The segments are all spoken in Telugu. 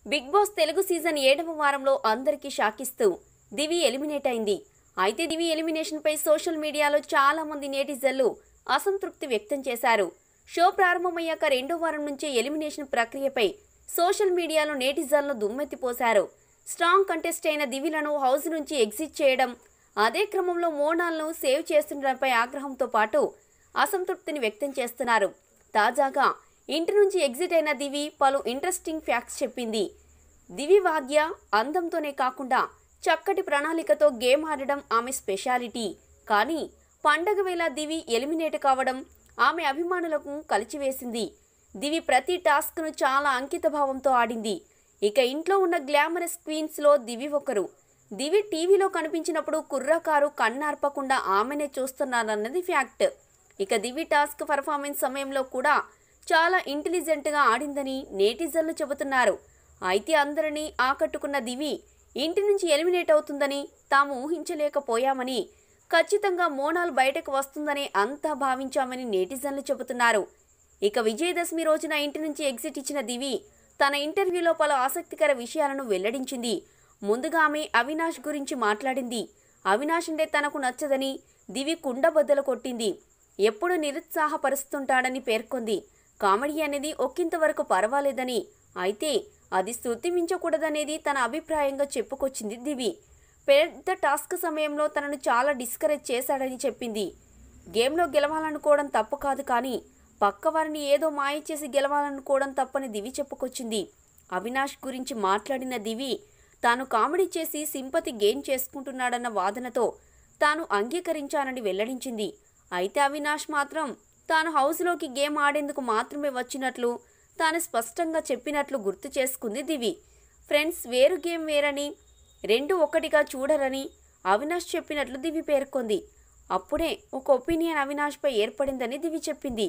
బిగ్ బాస్ తెలుగు సీజన్ ఏడవ వారంలో అందరికీ షాకిస్తూ దివి ఎలిమినేట్ అయింది అయితే దివి ఎలిమినేషన్ పై సోషల్ మీడియాలో చాలా మంది నేటిజన్లు అసంతృప్తి వ్యక్తం చేశారు షో ప్రారంభమయ్యాక రెండో వారం నుంచే ఎలిమినేషన్ ప్రక్రియపై సోషల్ మీడియాలో నేటిజన్లు దుమ్మెత్తిపోశారు స్ట్రాంగ్ కంటెస్ట్ అయిన దివిలను హౌస్ నుంచి ఎగ్జిట్ చేయడం అదే క్రమంలో మోనాల్ను సేవ్ చేస్తుండడంపై ఆగ్రహంతో పాటు అసంతృప్తిని వ్యక్తం చేస్తున్నారు తాజాగా ఇంటి నుంచి ఎగ్జిట్ అయిన దివి పలు ఇంట్రెస్టింగ్ ఫ్యాక్ట్స్ చెప్పింది దివి వాద్య అందంతోనే కాకుండా చక్కటి ప్రణాళికతో గేమ్ ఆడడం ఆమె స్పెషాలిటీ కానీ పండగ వేళ దివి ఎలిమినేట్ కావడం ఆమె అభిమానులకు కలిచివేసింది దివి ప్రతి టాస్క్ను చాలా అంకిత భావంతో ఆడింది ఇక ఇంట్లో ఉన్న గ్లామరస్ క్వీన్స్లో దివి ఒకరు దివి టీవీలో కనిపించినప్పుడు కుర్రకారు కన్నార్పకుండా ఆమెనే చూస్తున్నారన్నది ఫ్యాక్ట్ ఇక దివి టాస్క్ పర్ఫార్మెన్స్ సమయంలో కూడా చాలా ఇంటెలిజెంట్గా ఆడిందని నేటిజన్లు చెబుతున్నారు అయితే అందరినీ ఆకట్టుకున్న దివి ఇంటి నుంచి ఎలిమినేట్ అవుతుందని తాము ఊహించలేకపోయామని ఖచ్చితంగా మోనాల్ బయటకు వస్తుందని అంతా భావించామని నేటిజన్లు చెబుతున్నారు ఇక విజయదశమి రోజున ఇంటి నుంచి ఎగ్జిట్ ఇచ్చిన దివి తన ఇంటర్వ్యూలో పలు ఆసక్తికర విషయాలను వెల్లడించింది ముందుగా ఆమె అవినాష్ గురించి మాట్లాడింది అవినాష్ అంటే తనకు నచ్చదని దివి కుండబద్దలు కొట్టింది ఎప్పుడు నిరుత్సాహపరుస్తుంటాడని పేర్కొంది కామెడీ అనేది ఒక్కింత వరకు పర్వాలేదని అయితే అది శృతి మించకూడదనేది తన అభిప్రాయంగా చెప్పుకొచ్చింది దివి పెద్ద టాస్క్ సమయంలో తనను చాలా డిస్కరేజ్ చేశాడని చెప్పింది గేమ్లో గెలవాలనుకోవడం తప్పు కాదు కానీ పక్కవారిని ఏదో మాయ చేసి గెలవాలనుకోవడం తప్పని దివి చెప్పుకొచ్చింది అవినాష్ గురించి మాట్లాడిన దివి తాను కామెడీ చేసి సింపతి గెయిన్ చేసుకుంటున్నాడన్న వాదనతో తాను అంగీకరించానని వెల్లడించింది అయితే అవినాష్ మాత్రం తాను హౌస్లోకి గేమ్ ఆడేందుకు మాత్రమే వచ్చినట్లు తాను స్పష్టంగా చెప్పినట్లు గుర్తు చేసుకుంది దివి ఫ్రెండ్స్ వేరు గేమ్ వేరని రెండు ఒకటిగా చూడరని అవినాష్ చెప్పినట్లు దివి పేర్కొంది అప్పుడే ఒక ఒపీనియన్ అవినాష్పై ఏర్పడిందని దివి చెప్పింది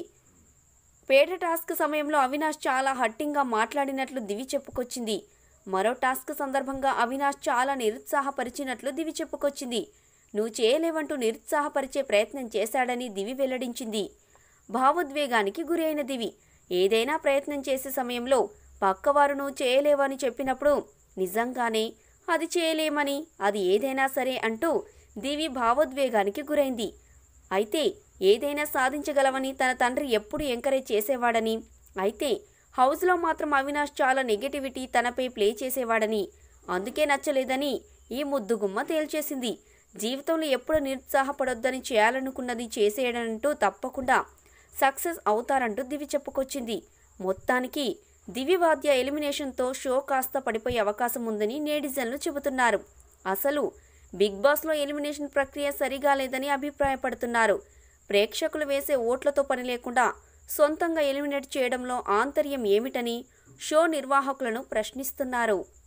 పేట టాస్క్ సమయంలో అవినాష్ చాలా హట్టింగ్గా మాట్లాడినట్లు దివి చెప్పుకొచ్చింది మరో టాస్క్ సందర్భంగా అవినాష్ చాలా నిరుత్సాహపరిచినట్లు దివి చెప్పుకొచ్చింది నువ్వు చేయలేవంటూ నిరుత్సాహపరిచే ప్రయత్నం చేశాడని దివి వెల్లడించింది భావోద్వేగానికి గురి అయిన దివి ఏదైనా ప్రయత్నం చేసే సమయంలో పక్కవారు నువ్వు చేయలేవని చెప్పినప్పుడు నిజంగానే అది చేయలేమని అది ఏదైనా సరే అంటూ దివి భావోద్వేగానికి గురైంది అయితే ఏదైనా సాధించగలవని తన తండ్రి ఎప్పుడు ఎంకరేజ్ చేసేవాడని అయితే హౌస్లో మాత్రం అవినాష్ చాలా నెగటివిటీ తనపై ప్లే చేసేవాడని అందుకే నచ్చలేదని ఈ ముద్దుగుమ్మ తేల్చేసింది జీవితంలో ఎప్పుడు నిరుత్సాహపడొద్దని చేయాలనుకున్నది చేసేయడంటూ తప్పకుండా సక్సెస్ అవుతారంటూ దివి చెప్పుకొచ్చింది మొత్తానికి దివి వాద్య ఎలిమినేషన్తో షో కాస్త పడిపోయే అవకాశం ఉందని నేటిజన్లు చెబుతున్నారు అసలు బిగ్ బాస్లో ఎలిమినేషన్ ప్రక్రియ సరిగా లేదని అభిప్రాయపడుతున్నారు ప్రేక్షకులు వేసే ఓట్లతో పని లేకుండా సొంతంగా ఎలిమినేట్ చేయడంలో ఆంతర్యం ఏమిటని షో నిర్వాహకులను ప్రశ్నిస్తున్నారు